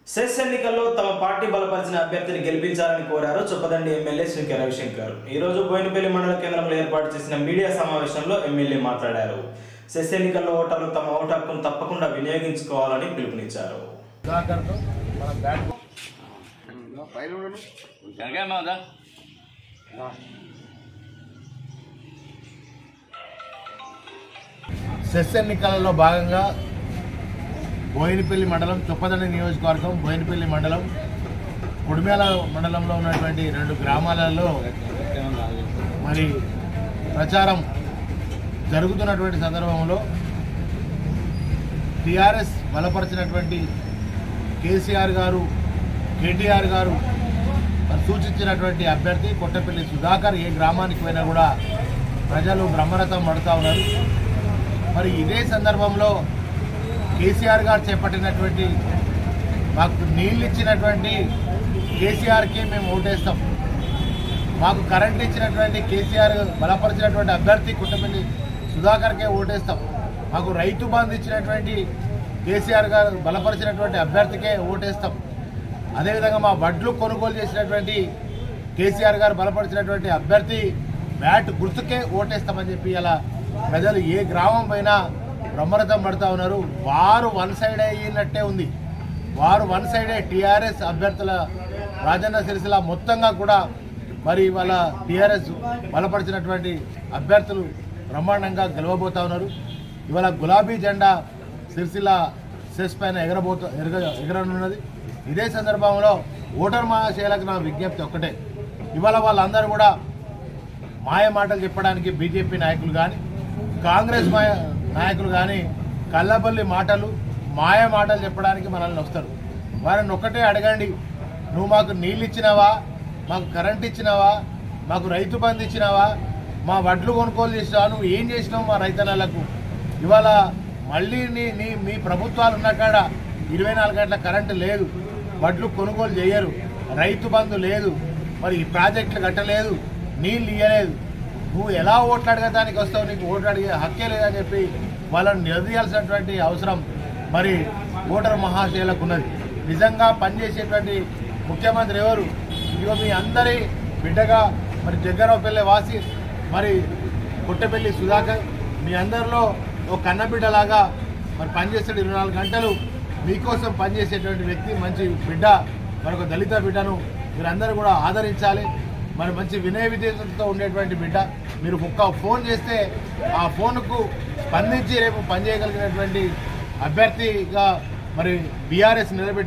cess ఎన్నికల్లో తమ party బలపరిచిన అభ్యర్థిని గెలిపించాలని కోరారు చొప్పదండి ఎమ్మెల్యే శ్రీకే రవిశంకర్ ఈ రోజు బోయినపల్లి మండల కేంద్రంలో ఏర్పాటు చేసిన మీడియా సమావేశంలో ఎమ్మెల్యే మాట్లాడారు సెస్ ఎన్నికల్లో ఓటర్లు తమ ఓటు హక్కును తప్పకుండా వినియోగించుకోవాలని పిలుపునిచ్చారు సుధాకర్తో మన బ్యాట్ కనకేమవుదా సెస్ ఎన్నికలలో భాగంగా బోయినపల్లి మండలం చొప్పదండి నియోజకవర్గం బోయినపల్లి మండలం కుడిమేల మండలంలో ఉన్నటువంటి రెండు గ్రామాలలో మరి ప్రచారం జరుగుతున్నటువంటి సందర్భంలో టిఆర్ఎస్ బలపరిచినటువంటి కేసీఆర్ గారు కేటీఆర్ గారు మరి సూచించినటువంటి అభ్యర్థి కొట్టపల్లి సుధాకర్ ఏ గ్రామానికి పోయినా కూడా ప్రజలు బ్రహ్మరథం పడుతూ ఉన్నారు మరి ఇదే సందర్భంలో కేసీఆర్ గారు చేపట్టినటువంటి మాకు నీళ్ళు ఇచ్చినటువంటి కేసీఆర్కి మేము ఓటేస్తాం మాకు కరెంట్ ఇచ్చినటువంటి కేసీఆర్ బలపరిచినటువంటి అభ్యర్థి కుట్టపల్లి సుధాకర్కే ఓటేస్తాం మాకు రైతు బంధు ఇచ్చినటువంటి కేసీఆర్ గారు బలపరిచినటువంటి అభ్యర్థికే ఓటేస్తాం అదేవిధంగా మా వడ్లు కొనుగోలు చేసినటువంటి కేసీఆర్ గారు బలపరిచినటువంటి అభ్యర్థి బ్యాట్ గుర్తుకే ఓటేస్తామని చెప్పి ఇలా ప్రజలు ఏ గ్రామం పైన బ్రహ్మరథం పడుతూ ఉన్నారు వారు వన్ సైడ్ అయినట్టే ఉంది వారు వన్ సైడే టీఆర్ఎస్ అభ్యర్థుల రాజన్న సిరిసిల్ల మొత్తంగా కూడా మరి వాళ్ళ టీఆర్ఎస్ బలపరిచినటువంటి అభ్యర్థులు బ్రహ్మాండంగా గెలవబోతా ఉన్నారు ఇవాళ గులాబీ జెండా సిరిసిల్ల సెస్ పైన ఎగరబోత ఎగర ఎగరనున్నది ఇదే సందర్భంలో ఓటర్ మహాశయులకు నా విజ్ఞప్తి ఒక్కటే ఇవాళ వాళ్ళందరూ కూడా మాయ మాటలు చెప్పడానికి బీజేపీ నాయకులు కానీ కాంగ్రెస్ మాయ నాయకులు కానీ కల్లబల్లి మాటలు మాయ మాటలు చెప్పడానికి మనల్ని వస్తారు వారిని ఒక్కటే అడగండి నువ్వు మాకు నీళ్ళు ఇచ్చినావా మాకు కరెంట్ ఇచ్చినావా మాకు రైతు బంధు ఇచ్చినావా మా వడ్లు కొనుగోలు చేసినావా నువ్వు ఏం చేసినావు మా రైతన్నలకు ఇవాళ మళ్ళీ నీ నీ మీ ప్రభుత్వాలు ఉన్న కాడ ఇరవై నాలుగు గంటల కరెంటు లేదు వడ్లు కొనుగోలు చేయరు రైతు బంధు లేదు మరి ఈ ప్రాజెక్టులు కట్టలేదు నీళ్ళు ఇయ్యలేదు నువ్వు ఎలా ఓట్లు అడగడానికి వస్తావు నీకు ఓట్లు అడిగే హక్కే లేదని చెప్పి వాళ్ళని నిలదీయాల్సినటువంటి అవసరం మరి ఓటర్ మహాశయులకు ఉన్నది నిజంగా పనిచేసేటువంటి ముఖ్యమంత్రి ఎవరు ఇదిగో మీ అందరి బిడ్డగా మరి జగ్గరావుపల్లె వాసి మరి పుట్టపల్లి సుధాకర్ మీ అందరిలో ఒక కన్నబిడ్డలాగా మరి పనిచేసేది ఇరవై నాలుగు గంటలు మీకోసం పనిచేసేటువంటి వ్యక్తి మంచి బిడ్డ మరొక దళిత బిడ్డను మీరందరూ కూడా ఆదరించాలి మరి మంచి వినయ విధేయతతో ఉండేటువంటి బిడ్డ మీరు ఒక్క ఫోన్ చేస్తే ఆ ఫోన్కు స్పందించి రేపు పనిచేయగలిగినటువంటి అభ్యర్థిగా మరి బీఆర్ఎస్ నిలబెట్టి